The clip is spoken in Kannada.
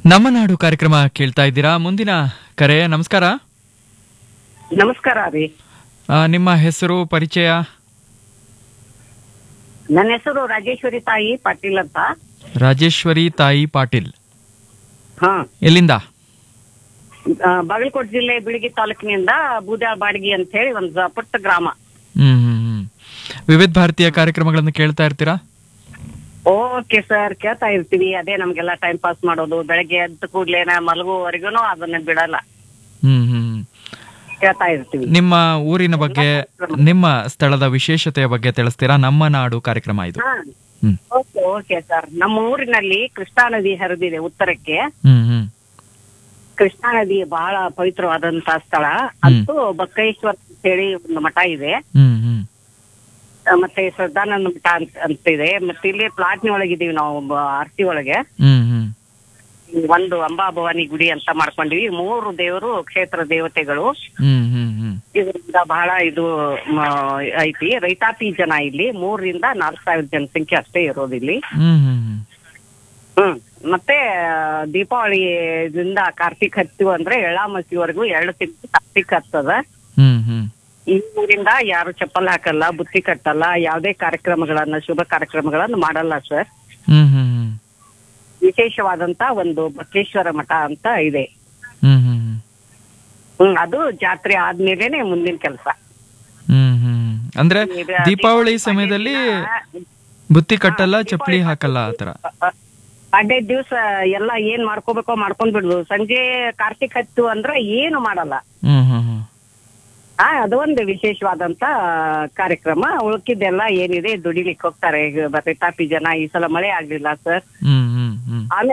ನಮ್ಮ ನಾಡು ಕಾರ್ಯಕ್ರಮ ಕೇಳ್ತಾ ಇದ್ದೀರಾ ಮುಂದಿನ ಕರೆ ನಮಸ್ಕಾರ ನಮಸ್ಕಾರ ರೀ ಆ, ನಿಮ್ಮ ಹೆಸರು ಪರಿಚಯ ನನ್ನ ಹೆಸರು ರಾಜೇಶ್ವರಿ ತಾಯಿ ಪಾಟೀಲ್ ಅಂತ ರಾಜೇಶ್ವರಿ ತಾಯಿ ಪಾಟೀಲ್ ಹಾ ಎಲ್ಲಿಂದ ಆ, ಬಾಗಲಕೋಟೆ ಜಿಲ್ಲೆ ಬಿಳಿಗಿ ತಾಲೂಕಿನಿಂದ ಬೂದ್ಯಾಳ ಬಾಡಗಿ ಅಂತ ಹೇಳಿ ಒಂದು ಪುಟ್ಟ ಗ್ರಾಮ ಹ್ಮ್ ಹ್ಮ್ ಹ್ಮ್ ವಿವಿಧ ಭಾರತೀಯ ಕಾರ್ಯಕ್ರಮಗಳನ್ನು ಕೇಳ್ತಾ ಇರ್ತೀರಾ ಓಕೆ ಸರ್ ಕೇಳ್ತಾ ಇರ್ತೀವಿ ಅದೇ ನಮ್ಗೆಲ್ಲ ಟೈಮ್ ಪಾಸ್ ಮಾಡೋದು ಬೆಳಗ್ಗೆ ಎದ್ದ ಕೂಡ್ಲೇನ ಮಲಗುವವರೆಗೂ ಅದನ್ನ ಬಿಡಲ್ಲ ಹ್ಮ್ ಹ್ಮ್ ಹ್ಮ್. ಕೇಳ್ತಾ ಇರ್ತೀವಿ ನಿಮ್ಮ ಊರಿನ ಬಗ್ಗೆ ನಿಮ್ಮ ಸ್ಥಳದ ವಿಶೇಷತೆಯ ಬಗ್ಗೆ ತಿಳಿಸ್ತೀರಾ ನಮ್ಮ ನಾಡು ಕಾರ್ಯಕ್ರಮ ಇದು ಹಾ ಹ್ಮ್ ಓಕೆ ಓಕೆ ಸರ್ ನಮ್ಮ ಊರಿನಲ್ಲಿ ಕೃಷ್ಣಾ ನದಿ ಹರಿದಿದೆ ಉತ್ತರಕ್ಕೆ ಹ್ಮ್ ಹ್ಮ್ ಕೃಷ್ಣಾ ನದಿ ಬಹಳ ಪವಿತ್ರವಾದಂತಹ ಸ್ಥಳ ಅಂತೂ ಬಕ್ಕೇಶ್ವರ ಅಂತ ಹೇಳಿ ಒಂದು ಮಠ ಇದೆ ಹ್ಮ್ ಹ್ಮ್ ಆ, ಮತ್ತೆ ಶ್ರದ್ಧಾನಂದ ಮಠ ಅಂತ ಅಂತ ಇದೆ ಮತ್ತೆ ಇಲ್ಲಿ ಪ್ಲಾಟ್ನಿ ಒಳಗಿದೀವಿ ನಾವು ಬ- ಆರ್ತಿ ಒಳಗೆ ಹ್ಮ್ ಹ್ಮ್ ಒಂದು ಅಂಬಾಭವಾನಿ ಗುಡಿ ಅಂತ ಮಾಡ್ಕೊಂಡಿವಿ ಮೂರು ದೇವರು ಕ್ಷೇತ್ರ ದೇವತೆಗಳು ಹ್ಮ್ ಹ್ಮ್ ಹ್ಮ್ ಇದರಿಂದ ಬಹಳ ಇದು ಮ, ಐತಿ ರೈತಾಪಿ ಜನ ಇಲ್ಲಿ ಮೂರರಿಂದ ನಾಲ್ಕು ಸಾವಿರ ಜನಸಂಖ್ಯೆ ಅಷ್ಟೇ ಇರೋದು ಇಲ್ಲಿ ಹ್ಮ್ ಹ್ಮ್ ಹ್ಮ್ ಹ್ಮ್ ಮತ್ತೆ ಆ, ದೀಪಾವಳಿದಿಂದ ಕಾರ್ತಿಕ್ ಹತ್ತು ಅಂದ್ರೆ ಎಳ್ಳಾಮಸಿವರೆಗೂ ಎರಡು ತಿಂಗಳು ಕಾರ್ತಿಕ್ ಹತ್ತದ ಹ್ಮ್ ಹ್ಮ್ ಈ ಊರಿಂದ ಯಾರು ಚಪ್ಪಲ್ ಹಾಕಲ್ಲ ಬುತ್ತಿ ಕಟ್ಟಲ್ಲ ಯಾವುದೇ ಕಾರ್ಯಕ್ರಮಗಳನ್ನ ಶುಭ ಕಾರ್ಯಕ್ರಮಗಳನ್ನ ಮಾಡಲ್ಲ ಸರ್ ಹ್ಮ್ ಹ್ಮ್ ಹ್ಮ್ ವಿಶೇಷವಾದಂತ ಒಂದು ಬಸವೇಶ್ವರ ಮಠ ಅಂತ ಇದೆ ಹ್ಮ್ ಹ್ಮ್ ಹ್ಮ್ ಹ್ಮ್ ಅದು ಜಾತ್ರೆ ಆದ್ಮೇಲೆನೆ ಮುಂದಿನ ಕೆಲಸ ಹ್ಮ್ ಹ್ಮ್ ಅಂದ್ರೆ ದೀಪಾವಳಿ ಸಮಯದಲ್ಲಿ ಬುತ್ತಿ ಕಟ್ಟಲ್ಲ ಚಪ್ಪಲಿ ಹಾಕಲ್ಲ ಆತರ ಹದಿನೈದು ದಿವ್ಸ ಎಲ್ಲ ಏನ್ ಮಾಡ್ಕೋಬೇಕೋ ಮಾಡ್ಕೊಂಡ್ ಬಿಡುದು ಸಂಜೆ ಕಾರ್ತಿಕ್ ಹತ್ತು ಅಂದ್ರೆ ಏನು ಮಾಡಲ್ಲ ಹ್ಮ್ ಹ್ಮ್ ಹ್ಮ್ ಆ ಅದೊಂದು ವಿಶೇಷವಾದಂತ ಕಾರ್ಯಕ್ರಮ ಉಳ್ಕಿದ್ದೆಲ್ಲ ಏನಿದೆ ದುಡಿಲಿಕ್ಕೆ ಹೋಗ್ತಾರೆ ಈಗ ರೈತಾಪಿ ಜನ ಈ ಸಲ ಮಳೆ ಆಗ್ಲಿಲ್ಲ ಸರ್ ಹ್ಮ್ ಹ್ಮ್ ಹ್ಮ್ ಆಮೇಲೆ